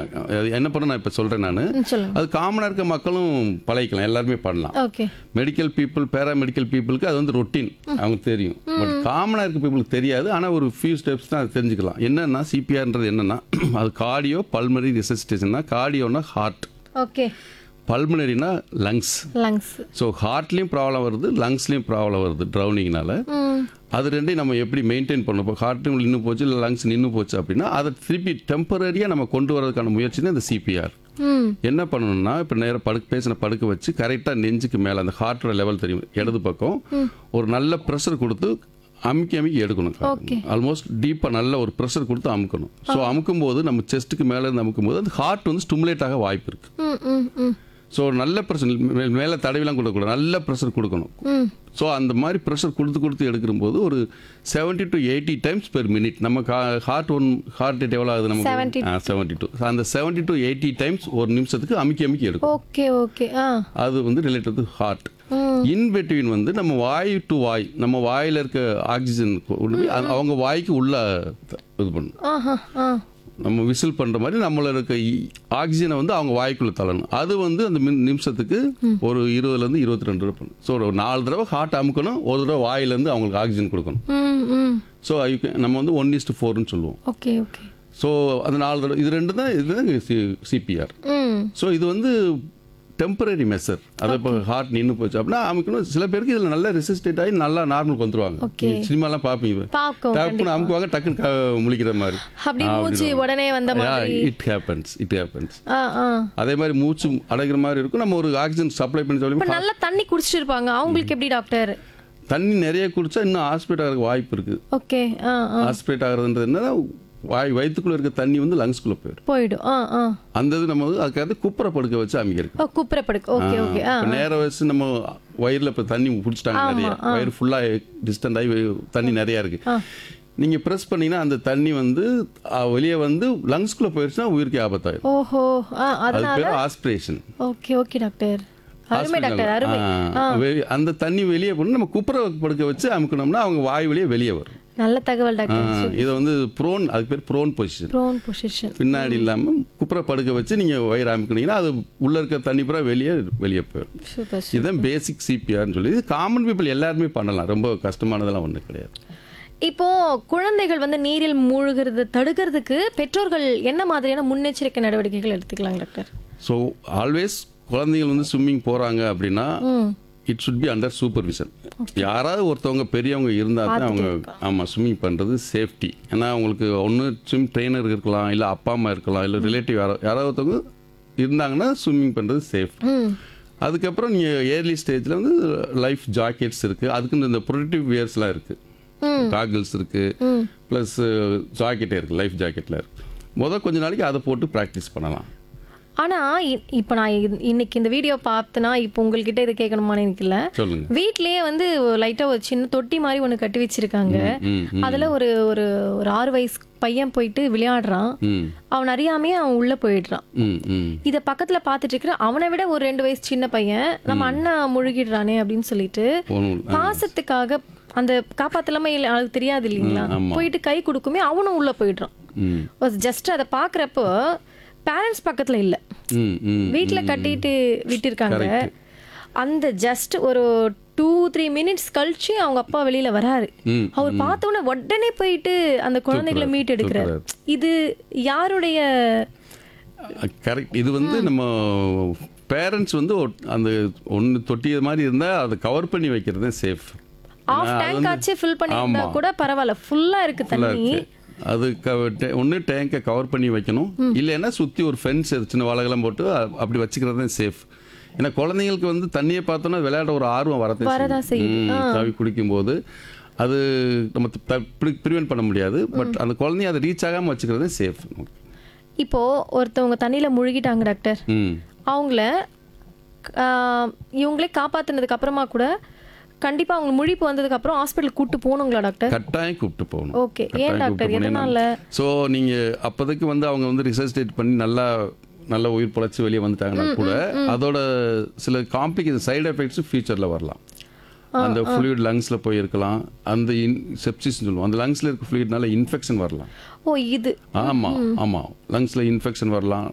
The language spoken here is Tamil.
அது என்ன பண்ண நான் இப்போ சொல்கிறேன் நான் ம், சொல்லுங்க அது காமனாக இருக்க மக்களும் பழகிக்கலாம் எல்லாருமே பண்ணலாம் ஓகே மெடிக்கல் பீப்புள் பேராமெடிக்கல் பீப்புளுக்கு அது வந்து ரொட்டீன் அவங்க தெரியும் பட் காமனாக இருக்க பீப்புளுக்கு தெரியாது ஆனால் ஒரு ஃபியூ ஸ்டெப்ஸ் தான் அது தெரிஞ்சுக்கலாம் என்னன்னா சிபிஆர்ன்றது என்னன்னா அது கார்டியோ பல்மனரி ரிசஸ்டேஷன்னா கார்டியோனா ஹார்ட் ஓகே பல்மனரினா லங்ஸ் லங்ஸ் ஸோ ஹார்ட்லேயும் ப்ராப்ளம் வருது லங்ஸ்லேயும் ப்ராப்ளம் வருது ட்ரௌனிங்னால ம் அது ரெண்டையும் நம்ம எப்படி மெயின்டைன் பண்ணணும் இப்போ ஹார்ட்டும் நின்று போச்சு இல்லை லங்ஸ் நின்று போச்சு அப்படின்னா அதை திருப்பி டெம்பரரியாக நம்ம கொண்டு வரதுக்கான முயற்சி தான் இந்த சிபிஆர் ம் என்ன பண்ணணும்னா இப்போ நேராக படுக்க பேசின படுக்க வச்சு கரெக்டாக நெஞ்சுக்கு மேலே அந்த ஹார்ட்டோட லெவல் தெரியும் இடது பக்கம் ஒரு நல்ல ப்ரெஷர் கொடுத்து அமுக்கி அமுக்கி எடுக்கணும் Okay. ஆல்மோஸ்ட் டீப்பாக நல்ல ஒரு ப்ரெஷர் கொடுத்து அமுக்கணும் ஸோ அமுக்கும் போது நம்ம செஸ்ட்டுக்கு மேலே இருந்து அமுக்கும் போது அந்த ஹார்ட் வந்து ஸ்டிமுலேட் ஆக வாய்ப்பு இருக்குது ம் ம் ம் ஸோ நல்ல ப்ரெஷர் மேலே தடவிலாம் கொடுக்கக்கூடாது நல்ல ப்ரெஷர் கொடுக்கணும் ம் ஸோ அந்த மாதிரி ப்ரெஷர் கொடுத்து கொடுத்து எடுக்கும்போது ஒரு 70 to eighty times per minute நம்ம ஹார்ட் ஒன் ஹார்ட் ரேட் எவ்வளோ ஆகுது 70. நமக்கு செவன்ட்டி டூ அந்த 70 டு எயிட்டி டைம்ஸ் ஒரு நிமிஷத்துக்கு அமுக்கி அமுக்கி எடுக்கும் ஓகே ஓகே ஆ அது வந்து ரிலேட்டட் டு ஹார்ட் ம் இன் பிட்வீன் வந்து நம்ம வாய் டு வாய் நம்ம வாயில் இருக்க ஆக்சிஜன் அவங்க வாய்க்கு உள்ள த- இது பண்ணும் ஆஹா ஆ நம்ம விசில் பண்ணுற மாதிரி நம்மள இருக்க ஆக்சிஜனை வந்து அவங்க வாய்க்குள்ளே தள்ளணும் அது வந்து அந்த மின் நிமிஷத்துக்கு ஒரு இருபதுலேருந்து இருபத்தி ரெண்டு ரூபா பண்ணும் ஸோ ஒரு நாலு தடவை ஹார்ட் அமுக்கணும் ஒரு தடவை வாயிலேருந்து அவங்களுக்கு ஆக்சிஜன் கொடுக்கணும் ம் ம் ஸோ நம்ம வந்து ஒன் இஸ்ட் ஃபோர்னு சொல்லுவோம் ஓகே ஓகே ஸோ அந்த நாலு தடவை இது ரெண்டு தான் இதுதான் சிபிஆர் ம் ஸோ இது வந்து டெம்பரரி மெஷர் அதை இப்போ ஹார்ட் நின்று போச்சு அப்படின்னா அமுக்கணும் சில பேருக்கு இதில் நல்லா ரெசிஸ்டேட் ஆகி நல்லா நார்மலுக்கு வந்துருவாங்க Okay. சினிமாலாம் பார்ப்பீங்க பார்க்கும் டக்குன்னு அமுக்குவாங்க டக்குன்னு க- முழிக்கிற மாதிரி அப்படி மூச்சு உடனே வந்த மாதிரி இட் ஹேப்பன்ஸ் இட் ஹேப்பன்ஸ் ஆ ஆ அதே மாதிரி மூச்சு அடைக்கிற மாதிரி இருக்கும் நம்ம ஒரு ஆக்சிஜன் சப்ளை பண்ணி இப்ப சொல்லி நல்லா தண்ணி குடிச்சிட்டு இருப்பாங்க அவங்களுக்கு எப்படி டாக்டர் தண்ணி நிறைய குடிச்சா இன்னும் ஹாஸ்பிட்டல் ஆகிறதுக்கு வாய்ப்பு இருக்குது ஓகே ஆ ஆ ஹாஸ்பிட்டல் ஆகிறதுன்றது என்னன்னா வாய் வயிற்றுக்குள்ளே இருக்க தண்ணி வந்து லங்ஸ்குள்ளே போயிடும் போயிடும் ஆ ஆ அந்த இது நம்ம வந்து அதுக்காக குப்புற படுக்க வச்சு அமைக்கிறது ஓ குப்புற படுக்கு ஓகே ஓகே ஆ இப்போ நேர வச்சு நம்ம வயிறுல இப்போ தண்ணி குடிச்சிட்டாங்க நிறைய வயிறு ஃபுல்லாக டிஸ்டன்ட் ஆகி வயி- தண்ணி நிறையா இருக்கு நீங்க ப்ரெஸ் பண்ணீங்கன்னா அந்த தண்ணி வந்து அஹ், வெளியே வந்து லங்ஸ்குள்ள போயிடுச்சுன்னா உயிருக்கு ஆபத்தாயிரும் ஓஹோ ஆ அது அதனால பேர் ஆஸ்பிரேஷன் ஓகே ஓகே டாக்டர் அருமை டாக்டர் அருமை அந்த தண்ணி வெளியே பண்ணி நம்ம குப்புற படுக்க வச்சு அமுக்கணும்னா அவங்க வாய் வழியே வெளியே வரும் நல்ல தகவல் ஆ, டாக்டர் இதை வந்து ப்ரோன் அதுக்கு பேர் ப்ரோன் பொசிஷன் ப்ரோன் பொசிஷன் பின்னாடி இல்லாம குப்புற படுக்க வச்சு நீங்க வயிறு அமுக்குனீங்கன்னா அது உள்ள இருக்க தண்ணி பூரா வெளியே வெளியே போயிடும் சூப்பர் இதுதான் பேசிக் சிபிஆர்னு சொல்லி இது காமன் பீப்புள் எல்லாருமே பண்ணலாம் ரொம்ப கஷ்டமானதெல்லாம் ஒன்றும் கிடையாது இப்போ குழந்தைகள் வந்து நீரில் மூழ்கிறது தடுக்கிறதுக்கு பெற்றோர்கள் என்ன மாதிரியான முன்னெச்சரிக்கை நடவடிக்கைகள் எடுத்துக்கலாம் டாக்டர் ஸோ ஆல்வேஸ் குழந்தைகள் வந்து ஸ்விம்மிங் போகிறாங்க அப்படின்னா ம் it should be under supervision யாராவது ஒருத்தவங்க பெரியவங்க இருந்தால் தான் அவங்க ஆமாம் ஸ்விம்மிங் பண்ணுறது சேஃப்டி ஏன்னா அவங்களுக்கு ஒன்று ஸ்விம் ட்ரெயினர் இருக்கலாம் இல்லை அப்பா அம்மா இருக்கலாம் இல்லை ரிலேட்டிவ் யாரோ யாராவது ஒருத்தவங்க இருந்தாங்கன்னா ஸ்விம்மிங் பண்ணுறது சேஃப் ம் அதுக்கப்புறம் நீங்கள் ஏர்லி ஸ்டேஜில் வந்து லைஃப் ஜாக்கெட்ஸ் இருக்குது அதுக்குன்னு இந்த ப்ரொடக்டிவ் வியர்ஸ்லாம் இருக்குது காகிள்ஸ் இருக்குது ப்ளஸ் ஜாக்கெட்டே இருக்குது லைஃப் ஜாக்கெட்டில் இருக்குது முதல் கொஞ்ச நாளைக்கு அதை போட்டு ப்ராக்டிஸ் பண்ணலாம் ஆனா இ- இப்போ நான் இ- இன்னைக்கு இந்த வீடியோ பார்த்தேன்னா இப்போ உங்கள்கிட்ட இது கேட்கணுமான்னு எனக்கு இல்ல சொல்லுங்கள் வீட்லயே வந்து லைட்டா ஒரு சின்ன தொட்டி மாதிரி ஒண்ணு கட்டி வச்சிருக்காங்க ம் ம் அதுல ஒரு ஒரு ஒரு ஆறு வயசு பையன் போயிட்டு விளையாடுறான் ம் அவன் அறியாமையே அவன் உள்ள போயிடுறான் ம் ம் இத பக்கத்துல பாத்துட்டு இருக்கிற அவனை விட ஒரு ரெண்டு வயசு சின்ன பையன் நம்ம அண்ணன் முழுகிடுறானே அப்படின்னு சொல்லிட்டு ஒன்றும் பாசத்துக்காக அந்த காப்பாத்தலாம இல்ல அவனுக்கு தெரியாது இல்லைங்களா ஆமா. போயிட்டு கை கொடுக்குமே அவனும் உள்ள போயிடுறான் ம் ஜஸ்ட் அதை பாக்குறப்போ பேரண்ட்ஸ் பக்கத்துல இல்ல ம் ம் வீட்ல கட்டிட்டு விட்டிருக்காங்க அந்த ஜஸ்ட் ஒரு டூ த்ரீ மினிட்ஸ் கழிச்சு அவங்க அப்பா வெளியில வராரு ம் அவர் பார்த்த உடனே உடனே போயிட்டு அந்த குழந்தைகளை மீட் எடுக்கிறாரு இது யாருடைய கரெக்ட் இது வந்து நம்ம பேரண்ட்ஸ் வந்து ஒ- அந்த ஒன்று தொட்டிய மாதிரி இருந்தால் அதை கவர் பண்ணி வைக்கிறது தான் சேஃப் ஆஃப் டேங்க் ஆச்சு ஃபில் பண்ணியிருந்தா கூட பரவாயில்ல ஃபுல்லா இருக்கு தண்ணி அது ஒன்று டேங்கை கவர் பண்ணி வைக்கணும் இல்லைன்னா சுற்றி ஒரு ஃபென்ஸ் சின்ன வாழைகள்லாம் போட்டு அ- அப்படி வச்சுக்கிறது தான் சேஃப் ஏன்னா குழந்தைங்களுக்கு வந்து தண்ணியை பார்த்தோன்னா விளையாட ஒரு ஆர்வம் வரதான் வரதான் செய்யும். ம், தவி குடிக்கும்போது அது நம்ம ப்ரிவென்ட் பண்ண முடியாது பட் அந்த குழந்தைய அதை ரீச் ஆகாமல் வச்சுக்கிறது சேஃப் இப்போ ஒருத்தவங்க தண்ணியில முழுகிட்டாங்க டாக்டர் ம் அவங்கள ஆஹ், இவங்களே காப்பாத்துனதுக்கு அப்புறமா கூட கண்டிப்பா அவங்க முழிப்பு வந்ததுக்கு அப்புறம் ஹாஸ்பிட்டல் கூட்டு போகணுங்களா டாக்டர் கட்டாயம் கூப்பிட்டு போகணும் ஓகே ஏன் டாக்டர் எதனால ஸோ நீங்கள் அப்போதைக்கு வந்து அவங்க வந்து ரிசர்ச் பண்ணி நல்லா நல்ல உயிர் பொழைச்சி வெளியே வந்துட்டாங்கன்னா கூட அதோட சில காம்ப்ளிகேஷன் சைடு எஃபெக்ட்ஸ் ஃபியூச்சரில் வரலாம் அந்த ஃப்ளூயிட் லங்ஸில் போயிருக்கலாம் அந்த இன் செப்சிஸ் சொல்லுவோம் அந்த லங்ஸில் இருக்க ஃப்ளூயிட்னால இன்ஃபெக்ஷன் வரலாம் ஓ இது ஆமாம் ஆமாம் லங்ஸில் இன்ஃபெக்ஷன் வரலாம்